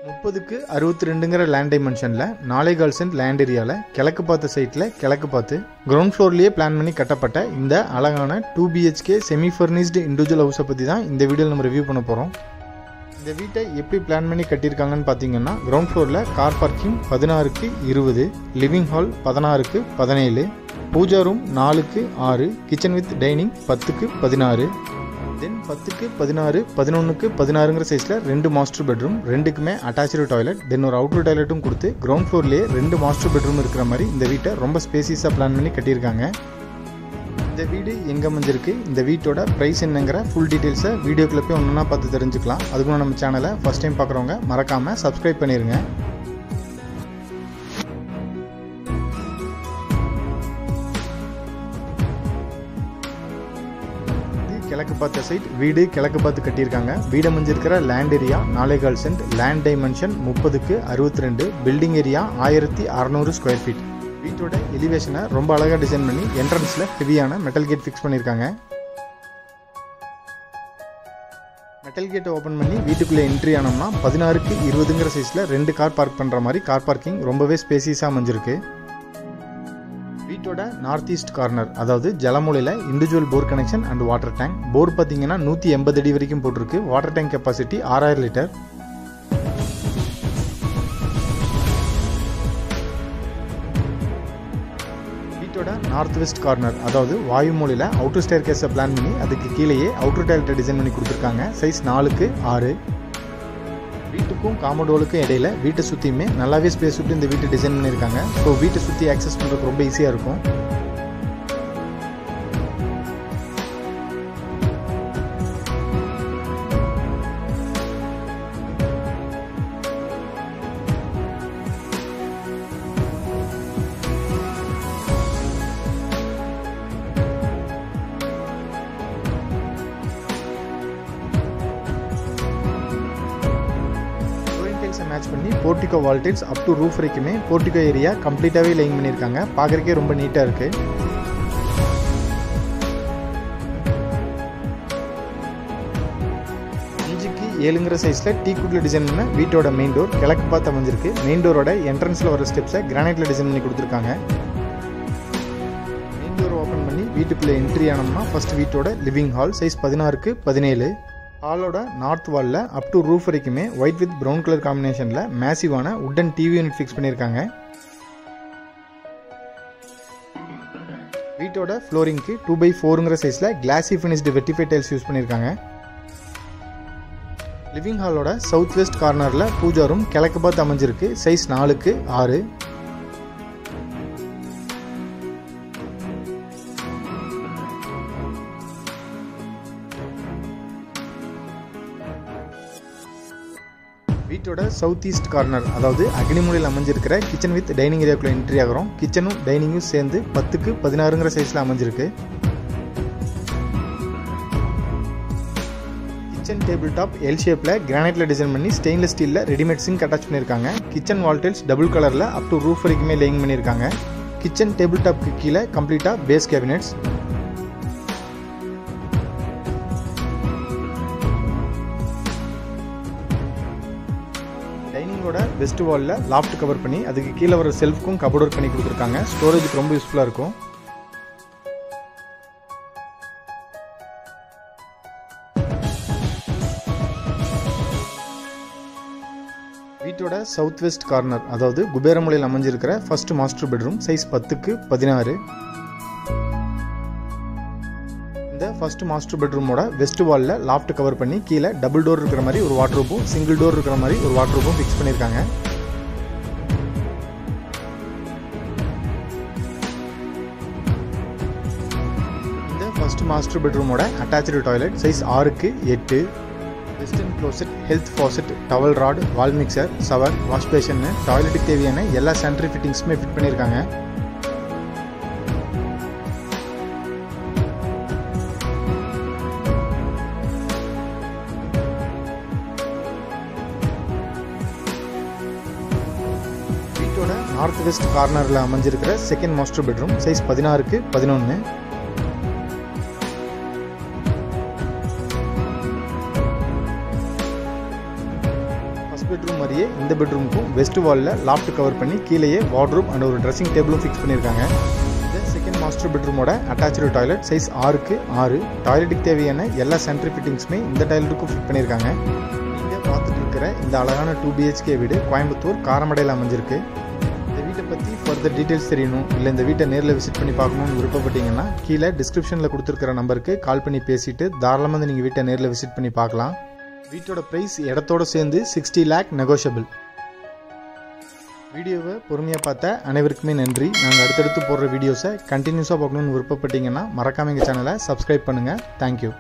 முப்பதுக்கு அறுபத்தி ரெண்டுங்கிற லேண்ட் டைமென்ஷனில் நாலே கால் சென்ட் லேண்ட் ஏரியாவில் கிழக்கு பார்த்த சைட்டில் கிழக்கு பார்த்து கிரவுண்ட் ஃப்ளோர்லேயே பிளான் பண்ணி கட்டப்பட்ட இந்த அழகான two BHK semi furnished individual ஹவுஸை பற்றி தான் இந்த வீடியோவில் நம்ம ரிவ்யூ பண்ண போகிறோம் இந்த வீட்டை எப்படி பிளான் பண்ணி கட்டியிருக்காங்கன்னு பார்த்தீங்கன்னா கிரவுண்ட் ஃப்ளோரில் கார் பார்க்கிங் பதினாறுக்கு இருபது லிவிங் ஹால் பதினாறுக்கு பதினேழு பூஜா ரூம் நாலுக்கு ஆறு கிச்சன் வித் டைனிங் பத்துக்கு பதினாறு தென் பத்துக்கு பதினாறு பதினொன்றுக்கு பதினாறுங்கிற சைஸில் ரெண்டு மாஸ்டர் பெட்ரூம் ரெண்டுக்குமே அட்டாச்சு டாய்லெட் தென் ஒரு அவுட்டர் டாய்லெட்டும் கொடுத்து கிரவுண்ட் ஃப்ளோர்லேயே ரெண்டு மாஸ்டர் பெட்ரூம் இருக்கிற மாதிரி இந்த வீட்டை ரொம்ப ஸ்பேசியஸாக பிளான் பண்ணி கட்டியிருக்காங்க இந்த வீடு எங்கே அமைஞ்சிருக்கு இந்த வீட்டோட ப்ரைஸ் என்னங்கிற ஃபுல் டீட்டெயில்ஸை வீடியோக்குள்ள போய் ஒன்றா பார்த்து தெரிஞ்சுக்கலாம் அதுக்கு நம்ம சேனலை ஃபஸ்ட் டைம் பார்க்குறவங்க மறக்காமல் சப்ஸ்கிரைப் பண்ணிடுங்க இது கிழக்கு பார்த்த சைட் வீடு கிழக்கு பார்த்து கட்டியிருக்காங்க வீடு அமைஞ்சிருக்கிற லேண்ட் ஏரியா நாலேகால் சென்ட் லேண்ட் டைமென்ஷன் முப்பதுக்கு அறுபத்தி ரெண்டு பில்டிங் ஏரியா ஆயிரத்தி அறநூறு ஸ்கொயர் ஃபீட் வீட்டோட எலிவேஷனை ரொம்ப அழகாக டிசைன் பண்ணி என்ட்ரன்ஸில் ஹெவியான மெட்டல் கேட் ஃபிக்ஸ் பண்ணியிருக்காங்க மெட்டல் கேட்டை ஓப்பன் பண்ணி வீட்டுக்குள்ளே என்ட்ரி ஆனோம்னா பதினாறுக்கு இருபதுங்கிற சைஸில் ரெண்டு கார் பார்க் பண்ணுற மாதிரி கார் பார்க்கிங் ரொம்பவே ஸ்பேசியஸாக அமைஞ்சிருக்கு வீட்டோட நார்த் ஈஸ்ட் கார்னர் அதாவது ஜலமூலையில் individual bore connection and water tank bore பார்த்தீங்கன்னா நூற்றி எண்பது அடி வரைக்கும் போட்டிருக்கு வாட்டர் டேங்க் கெப்பாசிட்டி ஆறாயிரம் லிட்டர் வீட்டோட நார்த் வெஸ்ட் கார்னர் அதாவது வாயு மூலையில் அவுட்டர் ஸ்டேர் கேஸை பிளான் பண்ணி அதுக்கு கீழேயே அவுட்டர் டைலட்டை டிசைன் பண்ணி கொடுத்துருக்காங்க சைஸ் நாலுக்கு ஆறு வீட்டுக்கும் காமடோலுக்கும் இடையில வீட்டை சுற்றியுமே நல்லாவே ஸ்பேஸ் விட்டு இந்த வீட்டை டிசைன் பண்ணியிருக்காங்க ஸோ வீட்டை சுற்றி ஆக்சஸ் பண்ணுறதுக்கு ரொம்ப ஈஸியாக இருக்கும் டைல்ஸை மேட்ச் பண்ணி portico wall tiles up to roof வரைக்குமே போர்ட்டிகோ ஏரியா கம்ப்ளீட்டாகவே லைன் பண்ணியிருக்காங்க பார்க்குறக்கே ரொம்ப நீட்டாக இருக்குது அஞ்சுக்கு ஏழுங்கிற சைஸில் டீ குட்டில் டிசைன் பண்ண வீட்டோட மெயின் டோர் கிழக்கு பார்த்து அமைஞ்சிருக்கு மெயின் டோரோட என்ட்ரன்ஸில் வர ஸ்டெப்ஸை கிரானைட்டில் டிசைன் பண்ணி கொடுத்துருக்காங்க மெயின் டோர் ஓப்பன் பண்ணி வீட்டுக்குள்ளே என்ட்ரி ஆனோம்னா ஃபர்ஸ்ட் வீட்டோட லிவிங் ஹால் சைஸ் பதினாறுக்கு பதினேழு ஹாலோட நார்த் வாலில் அப் டு ரூஃப் வரைக்குமே ஒயிட் வித் ப்ரௌன் கலர் காம்பினேஷனில் மேசிவான உட்டன் டிவி யூனிட் ஃபிக்ஸ் பண்ணியிருக்காங்க வீட்டோட ஃப்ளோரிங்க்கு டூ பை ஃபோருங்கிற சைஸில் classy finished vitrified tiles use பண்ணியிருக்காங்க லிவிங் ஹாலோட சவுத் வெஸ்ட் கார்னரில் பூஜா ரூம் கிழக்கு பார்த்து அமைஞ்சிருக்கு சைஸ் நாலுக்கு ஆறு வீட்டோட சவுத் ஈஸ்ட் கார்னர் அதாவது அக்னிமூலையில் அமைஞ்சிருக்கிற கிச்சன் வித் டைனிங் ஏரியாக்குள்ள என்ட்ரி ஆகிறோம் கிச்சனும் டைனிங்கும் சேர்ந்து பத்துக்கு பதினாறுங்கிற சைஸில் அமைஞ்சிருக்கு கிச்சன் டேபிள் டாப் எல் ஷேப்பில் கிரானைட்டில் டிசைன் பண்ணி ஸ்டெயின்லெஸ் ஸ்டீலில் ரெடிமேட் சிங்க் அட்டாச் பண்ணியிருக்காங்க கிச்சன் வால் டைல்ஸ் டபுள் கலரில் அப் டு ரூஃப் வரைக்குமே லேயிங் பண்ணியிருக்காங்க கிச்சன் டேபிள் டாப்க்கு கீழே கம்ப்ளீட்டாக பேஸ் கேபினெட்ஸ் டைனிங்கோட வெஸ்ட் வாலில் லாஃப்ட் கவர் பண்ணி அதுக்கு கீழே வர செல்ஃப்க்கும் கபோர்ட் ஒர்க் பண்ணி கொடுத்துருக்காங்க ஸ்டோரேஜுக்கு ரொம்ப யூஸ்ஃபுல்லாக இருக்கும் வீட்டோட சவுத் வெஸ்ட் கார்னர் அதாவது குபேரமலையில் அமைஞ்சிருக்கிற ஃபர்ஸ்ட் மாஸ்டர் பெட்ரூம் சைஸ் பத்துக்கு பதினாறு இந்த ஃபர்ஸ்ட் மாஸ்டர் பெட்ரூமோட வெஸ்ட் வாலில் லாஃப்ட் கவர் பண்ணி கீழே டபுள் டோர் இருக்கிற மாதிரி ஒரு வாட்டர் ரூமும் சிங்கிள் டோர் இருக்கிற மாதிரி ஒரு வாட்டர் ரூமும் ஃபிக்ஸ் பண்ணியிருக்காங்க இந்த ஃபர்ஸ்ட் மாஸ்டர் பெட்ரூமோட அட்டாச்சு டாய்லெட் சைஸ் ஆறுக்கு எட்டு western closet health faucet towel rod wall mixer shower wash பேஷன்னு டாய்லெட்டுக்கு தேவையான எல்லா சானிட்டரி ஃபிட்டிங்ஸுமே ஃபிட் பண்ணியிருக்காங்க வீட்டோட நார்த் வெஸ்ட் கார்னரில் அமைஞ்சிருக்கிற செகண்ட் மாஸ்டர் பெட்ரூம் சைஸ் பதினாறுக்கு பதினொன்று ஃபர்ஸ்ட் பெட்ரூம் மாதிரியே இந்த பெட்ரூமுக்கும் வெஸ்ட் வாலில் லாஃப்ட் கவர் பண்ணி கீழேயே வார்ட்ரூப் அண்ட் ஒரு ட்ரெஸ்ஸிங் டேபிளும் ஃபிக்ஸ் பண்ணியிருக்காங்க இந்த செகண்ட் மாஸ்டர் பெட்ரூமோட அட்டாச்சு டாய்லெட் சைஸ் ஆறுக்கு ஆறு டாய்லெட்டுக்கு தேவையான எல்லா சென்ட்ரி ஃபிட்டிங்ஸுமே இந்த டாய்லெட்டுக்கும் ஃபிட் பண்ணியிருக்காங்க நீங்கள் பார்த்துட்டு இருக்கிற இந்த அழகான டூ பிஹெச்கே வீடு கோயம்புத்தூர் காரமடையில் அமைஞ்சிருக்கு இந்த வீட்டை பற்றி ஃபர்தர் டீட்டெயில்ஸ் தெரியணும் இல்லை இந்த வீட்டை நேரில் விசிட் பண்ணி பார்க்கணும்னு விருப்பப்பட்டீங்கன்னா கீழே டிஸ்கிரிப்ஷனில் கொடுத்துருக்கிற நம்பருக்கு கால் பண்ணி பேசிட்டு தாராளமாக வந்து நீங்கள் வீட்டை நேரில் விசிட் பண்ணி பார்க்கலாம் வீட்டோட ப்ரைஸ் இடத்தோட சேர்ந்து சிக்ஸ்டி லேக் நெகோஷியபிள் வீடியோவை பொறுமையாக பார்த்த அனைவருக்குமே நன்றி நாங்கள் அடுத்தடுத்து போடுற வீடியோஸை கண்டினியூஸாக பார்க்கணுன்னு விருப்பப்பட்டீங்கன்னா மறக்காம எங்கள் சேனலை சப்ஸ்கிரைப் பண்ணுங்கள் தேங்க்யூ